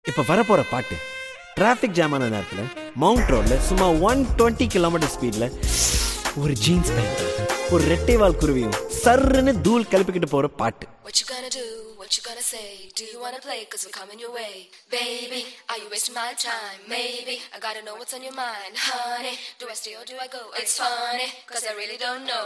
இப்ப வரப்போற பாட்டு டிராஃபிக் ஜாம் ஆன நேரத்துல மவுண்ட் ரோட்ல சும்மா ஒன் டுவெண்ட்டி கிலோமீட்டர் ஸ்பீட்ல ஒரு ஜீன்ஸ் பேண்ட் ஒரு ரெட்டை வால் குருவியும் சர்ருன்னு தூள் கிளப்பிக்கிட்டு போற பாட்டு What you gonna do? What you gonna say? Do you wanna play? Cause we're coming your way. Baby, are you wasting my time? Maybe. I gotta know what's on your mind. Honey, do I stay or do I go? It's funny, cause I really don't know.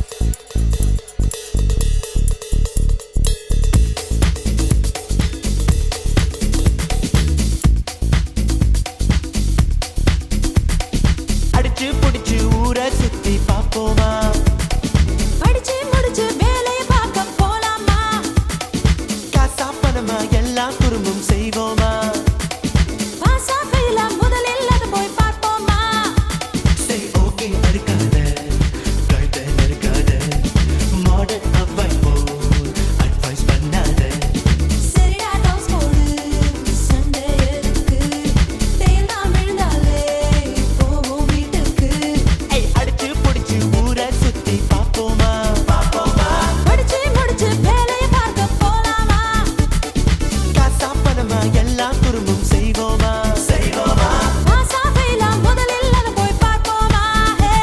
அடிச்சு புடிச்சு ஊரை சுத்தி பாப்போமா படிச்சு முடிச்சு வேலைய பார்க்க போலாமா காசா பணமா எல்லாம் குறும்பும் செய்வோமா பாசா ஃபெயிலா முதலில் அது போய் பார்ப்போமா சரி ஓகே அடுக்காத கழுத்த நெருக்காத மாடர்ன் அவ்வாய் போ அட்வைஸ் பண்ணாத சரிடா டவுஸ் போடு சண்டை எதுக்கு தேல் தான் விழுந்தாலே போவோம் வீட்டுக்கு ஏய் அடிச்சு புடிச்சு ஊரை சுத்தி பாப்போமா பாப்போமா படிச்சு முடிச்சு வேலைய பார்க்க போலாமா காசா பணமா எல்லாம் குறும்பும் செய்வோமா செய்வோமா பாசா ஃபெயிலா முதலில் அது போய் பார்ப்போமா hey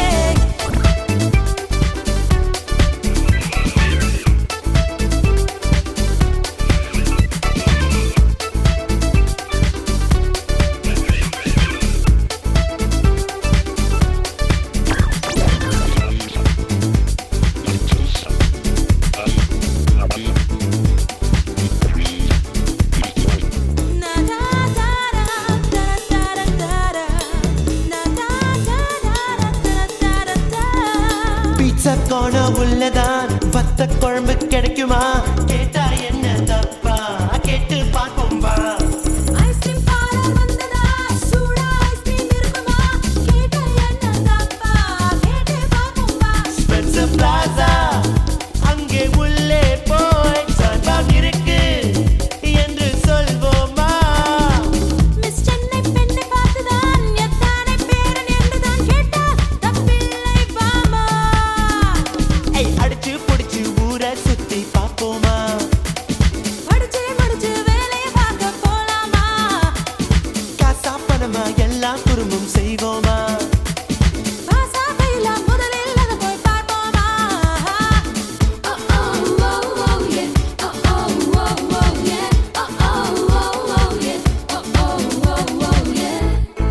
Na da da da da da da da Na da da da da da da da pizza காண உள்ளதான் வத்த குழம்பு கிடைக்குமா கேட்டா என்ன தப்பா கேட்டு பார்ப்போம் வா ஐஸ்கிரீம் பார வந்ததா சூடா ஐஸ்கிரீம் இருக்குமா கேட்டா என்ன தப்பா கேட்டு பாப்போம் வா ஸ்பென்சர் பிளாசா அங்கே உள்ளே போய் சான்பாம் இருக்கு என்று சொல்வோமா மிஸ் சென்னை பெண்ணை பார்த்துதான் எத்தானை பேரன் என்றுதான் கேட்டா தப்பில்லை பாமா ஏய் அடிச்சு புடிச்சு ஊரை சுத்தி பார்ப்போமா படிச்சு முடிச்சு வேலைய பார்க்க போலாமா காசா பணமா எல்லாம் குறும்பும் செய்வோமா பாசா ஃபெயிலா முதலில் அதை போய் பார்ப்போமா Oh oh oh oh yeah. Oh oh oh oh yeah. Oh oh oh oh yeah. Oh oh oh oh yeah.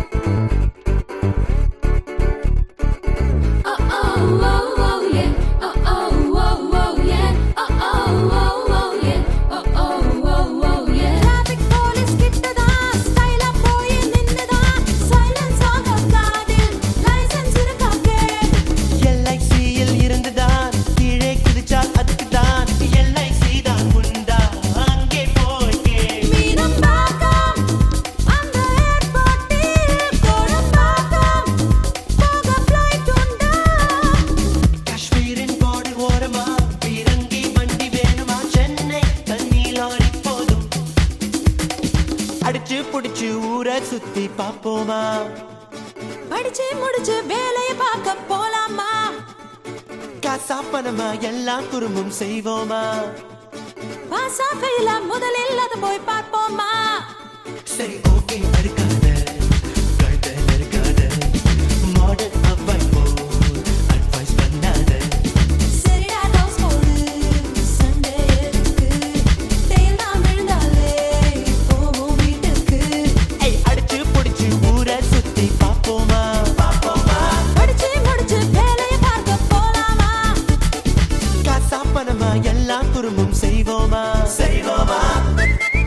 Oh oh oh oh yeah. Oh oh oh oh yeah. Oh oh oh oh yeah. Oh oh oh oh yeah. Traffic police கிட்டதான் ஸ்டைலா போய் நின்னுதான் silence ஆக காதில் licence இருக்கா கேள் எல்ஐசியில் இருந்துதான் கீழே குதிச்சால் அதுக்கு தான் எல்ஐசி தான் உண்டா அங்கே போய் கேள் மீனம் பாக்கம் அந்த ஏர்போர்ட்டில் கோடம்பாக்கம் போக ஃப்ளைட் உண்டா காஷ்மீரின் border ஓரமா பீரங்கி வண்டி வேணுமா சென்னை தண்ணி லாரி போதும் அடிச்சு புடிச்சு ஊரை சுத்தி பாப்போமா படிச்சு முடிச்சு வேலைய பார்க்க போலாமா காசா பணமா எல்லாம் குறும்பும் செய்வோமா பாசா ஃபெயிலா முதலில் அதை போய் பார்ப்போமா சரி ஓகே அடுக்காத கழுத்த நெருக்காத மாடர்ன் அவ்வாய் போ அட்வைஸ் பண்ணாத சரிடா டவுஸ் போடு சண்டை எதுக்கு தேல் தான் விழுந்தாலே போவோம் வீட்டுக்கு ஏய் அடிச்சு புடிச்சு ஊரை சுத்தி பாப்போமா பாப்போமா படிச்சு முடிச்சு வேலைய பார்க்க போலாமா காசா பணமா எல்லாம் குறும்பும் செய்வோமா செய்வோமா